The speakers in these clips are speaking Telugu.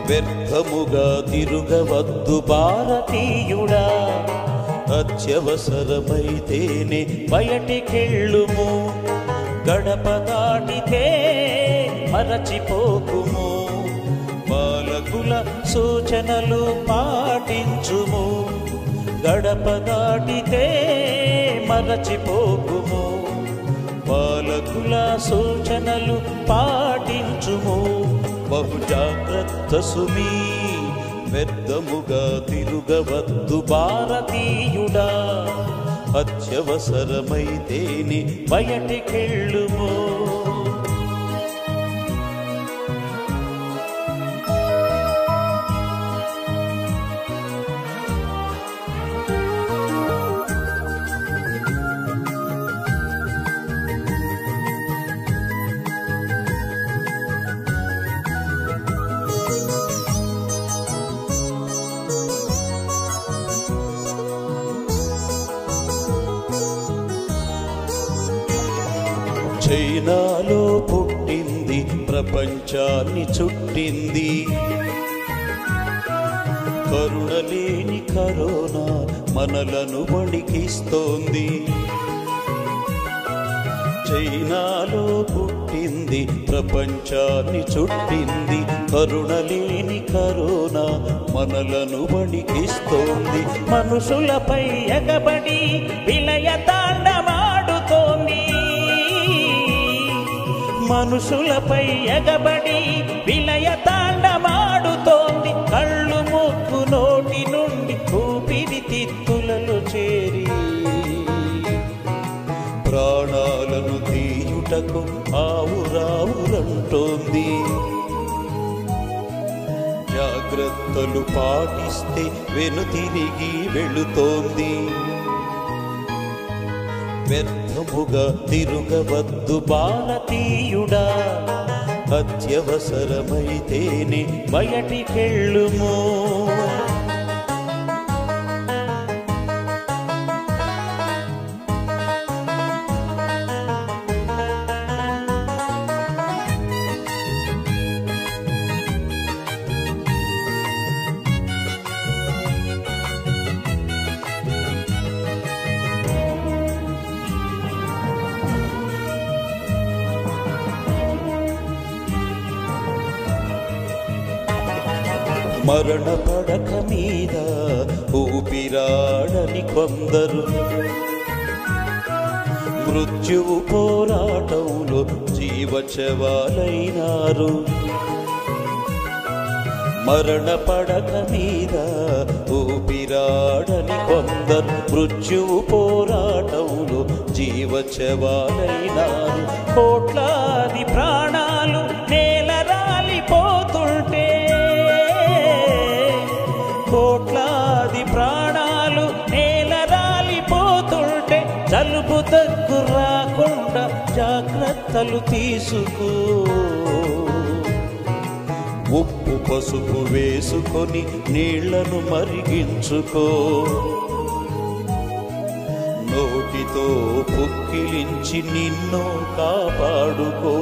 వ్యర్థముగా తిరుగవద్దు భారతీయుడా అత్యవసరమైతేనే బయటికెళ్ళుము గడప దాటితే మరచిపోకుము పాలకుల సూచనలు పాటించుము గడప దాటితే మరచిపోకుము పాలకుల సూచనలు పాటించుము బహు జాగ్రత్త సుమీ వ్యర్థముగా తిరుగవద్దు భారతీయుడా అత్యవసరమైతేని బయటికెళ్ళుము చైనాలో పుట్టింది ప్రపంచాన్ని చుట్టింది కరుణలేని కరోనా మనలను వణికిస్తోంది చైనాలో పుట్టింది ప్రపంచాన్ని చుట్టింది కరుణలేని కరోనా మనలను వణికిస్తోంది మనుషులపై ఎగబడి విలయ తాండమాడుతోంది మనుషులపై ఎగబడి విలయ తాండమాడుతోంది కళ్ళు ముక్కు నోటి నుండి ఊపిరి తిత్తులలో చేరి ప్రాణాలను తీయుటకు ఆవురావులంటోంది జాగ్రత్తలు పాటిస్తే వెనుతిరిగి వెళుతోంది వ్యర్థముగా తిరుగవద్దు భారతీయుడా అత్యవసరమైతేనే బయటికెళ్ళుము మరణ పడక మీద ఊపిరాడని కొందరు మృత్యువు పోరాటంలో జీవచవాలైనారు మరణ పడక మీద ఊపిరాడని కొందరు మృత్యువు పోరాటంలో జీవచవాలైనారు కోట్లాది ప్రాణాలు నేల రాలిపోతుంటే కోట్లాది ప్రాణాలు నేల రాలిపోతుంటే జలుబు దగ్గు రాకుండా జాగ్రత్తలు తీసుకో ఉప్పు పసుపు వేసుకొని నీళ్లను మరిగించుకో నోటితో పుక్కిలించి నిన్ను కాపాడుకో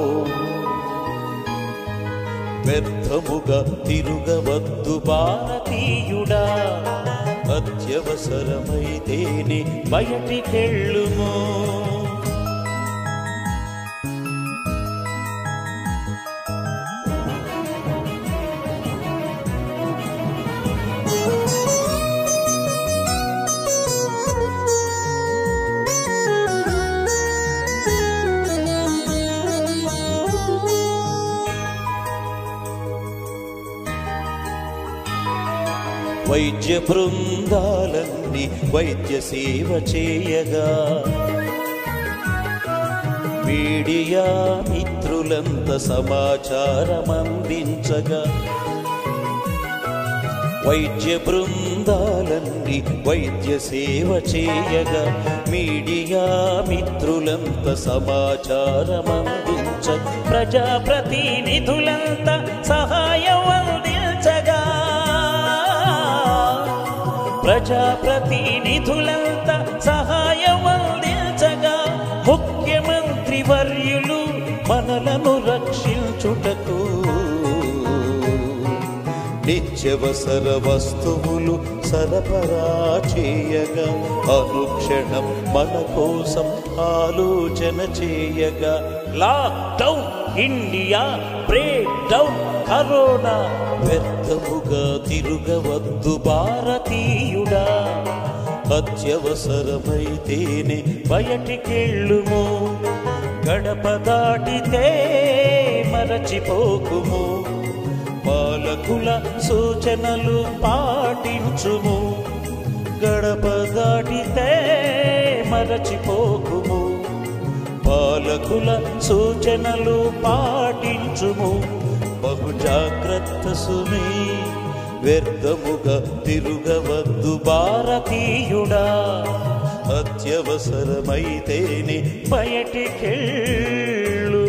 వ్యర్థముగా తిరుగవద్దు భారతీయుడా అత్యవసరమైతేనే బయటికెళ్ళుము వైద్య బృందాలన్నీ వైద్య సేవ చేయగా మీడియా మిత్రులంత సమాచారం అందించగా వైద్య బృందాలన్నీ వైద్య సేవ చేయగా మీడియా మిత్రులంత సమాచారం అందించ ప్రజాప్రతినిధులంతా సహాయం అందించగా ప్రజాప్రతినిధులంతా సహాయం అందించగా ముఖ్యమంత్రి వర్యులు మనలను రక్షించుటకు నిత్యవసర వస్తువులు సరఫరా చేయగా అనుక్షణం మన కోసం ఆలోచన చేయగా lockdown India breakdown corona వ్యర్థముగా తిరుగవద్దు భారతీయుడా అత్యవసరమైతేనే బయటికెళ్ళుము గడప దాటితే మరచిపోకుము పాలకుల సూచనలు పాటించుము గడప దాటితే మరచిపోకుము పాలకుల సూచనలు పాటించుము బహు జాగ్రత్త సుమి వ్యర్థముగా తిరుగవద్దు భారతీయుడా అత్యవసరమైతేనే బయటికెళ్ళు